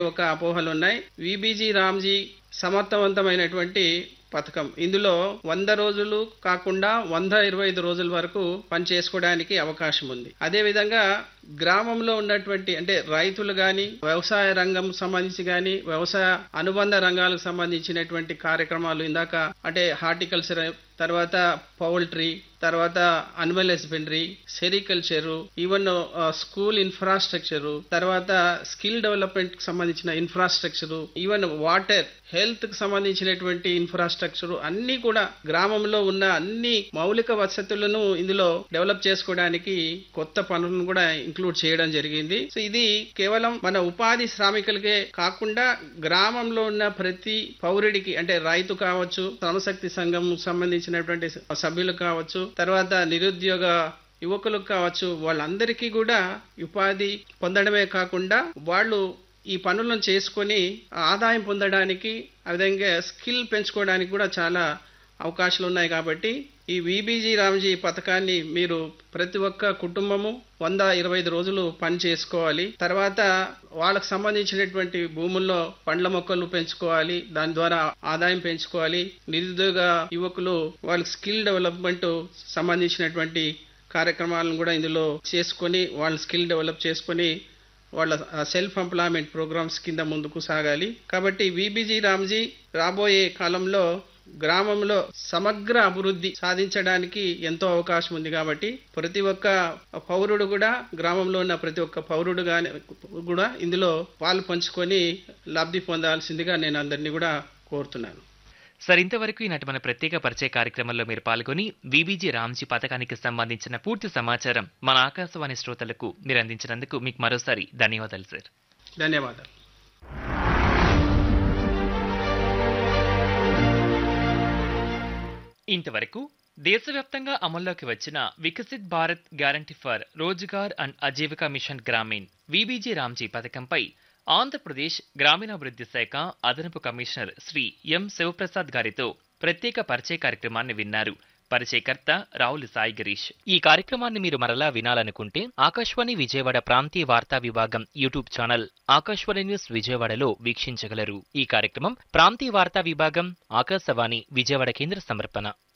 ఒక అపోహలు ఉన్నాయి విబీజీ రామ్జీ సమర్థవంతమైనటువంటి పథకం ఇందులో వంద రోజులు కాకుండా వంద ఇరవై ఐదు రోజుల వరకు పని చేసుకోవడానికి అవకాశం ఉంది అదేవిధంగా గ్రామంలో ఉన్నటువంటి అంటే రైతులు కానీ వ్యవసాయ రంగం సంబంధించి కానీ వ్యవసాయ అనుబంధ రంగాలకు సంబంధించినటువంటి కార్యక్రమాలు ఇందాక అంటే హార్టికల్చర్ తర్వాత పౌల్ట్రీ తర్వాత animal husbandry sericulture even school infrastructure తర్వాత స్కిల్ డెవలప్మెంట్ కి సంబంధించిన ఇన్ఫ్రాస్ట్రక్చర్ ఈవెన్ వాటర్ హెల్త్ కి సంబంధించినటువంటి ఇన్ఫ్రాస్ట్రక్చర్ అన్ని కూడా గ్రామంలో ఉన్న అన్ని మౌలిక వసతులను ఇందులో డెవలప్ చేసుకోవడానికి కొత్త పనులను కూడా ఇంక్లూడ్ చేయడం జరిగింది సో ఇది కేవలం మన ఉపాధి శ్రామికులకే కాకుండా గ్రామంలో ఉన్న ప్రతి పౌరుడికి అంటే రైతు కావచ్చు శ్రమశక్తి సంఘం సంబంధించినటువంటి సభ్యులు కావచ్చు తర్వాత నిరుద్యోగ యువకులకు కావచ్చు వాళ్ళందరికీ కూడా ఉపాధి పొందడమే కాకుండా వాళ్ళు ఈ పనులను చేసుకొని ఆదాయం పొందడానికి అదేవిధంగా స్కిల్ పెంచుకోవడానికి కూడా చాలా అవకాశాలు ఉన్నాయి కాబట్టి ఈ విబీజీ రామ్జీ పథకాన్ని మీరు ప్రతి ఒక్క కుటుంబము వంద ఇరవై ఐదు రోజులు పని చేసుకోవాలి తర్వాత వాళ్ళకు సంబంధించినటువంటి భూముల్లో పండ్ల మొక్కలు పెంచుకోవాలి దాని ద్వారా ఆదాయం పెంచుకోవాలి నిరుద్యోగ యువకులు వాళ్ళకి స్కిల్ డెవలప్మెంట్ సంబంధించినటువంటి కార్యక్రమాలను కూడా ఇందులో చేసుకొని వాళ్ళ స్కిల్ డెవలప్ చేసుకొని వాళ్ళ సెల్ఫ్ ఎంప్లాయ్మెంట్ ప్రోగ్రామ్స్ కింద ముందుకు సాగాలి కాబట్టి విబీజీ రామ్జీ రాబోయే కాలంలో గ్రామంలో సమగ్ర అభివృద్ధి సాధించడానికి ఎంతో అవకాశం ఉంది కాబట్టి ప్రతి ఒక్క పౌరుడు కూడా గ్రామంలో ఉన్న ప్రతి ఒక్క పౌరుడు గాని కూడా ఇందులో పాలు పంచుకొని లబ్ధి పొందాల్సిందిగా నేను అందరినీ కూడా కోరుతున్నాను సార్ ఇంతవరకు ఈనాటి మన ప్రత్యేక పరిచయ కార్యక్రమంలో మీరు పాల్గొని విబీజీ రామ్జీ పథకానికి సంబంధించిన పూర్తి సమాచారం మన ఆకాశవాణి శ్రోతలకు మీరు అందించినందుకు మీకు మరోసారి ధన్యవాదాలు సార్ ధన్యవాదాలు ఇంతవరకు దేశవ్యాప్తంగా అమల్లోకి వచ్చిన Viksit Bharat guarantee for Rozgar and Ajeevika mission Gramin VBG RAM G పథకంపై ఆంధ్రప్రదేశ్ గ్రామీణాభివృద్ధి శాఖ అదనపు కమిషనర్ శ్రీ ఎం శివప్రసాద్ గారితో ప్రత్యేక పరిచయ కార్యక్రమాన్ని విన్నారు పరిచయకర్త రావుల సాయి గిరీష్ ఈ కార్యక్రమాన్ని మీరు మరలా వినాలనుకుంటే ఆకాశవాణి విజయవాడ ప్రాంతీయ వార్తా విభాగం యూట్యూబ్ ఛానల్ ఆకాశవాణి న్యూస్ విజయవాడలో వీక్షించగలరు ఈ కార్యక్రమం ప్రాంతీయ వార్తా విభాగం ఆకాశవాణి విజయవాడ కేంద్ర సమర్పణ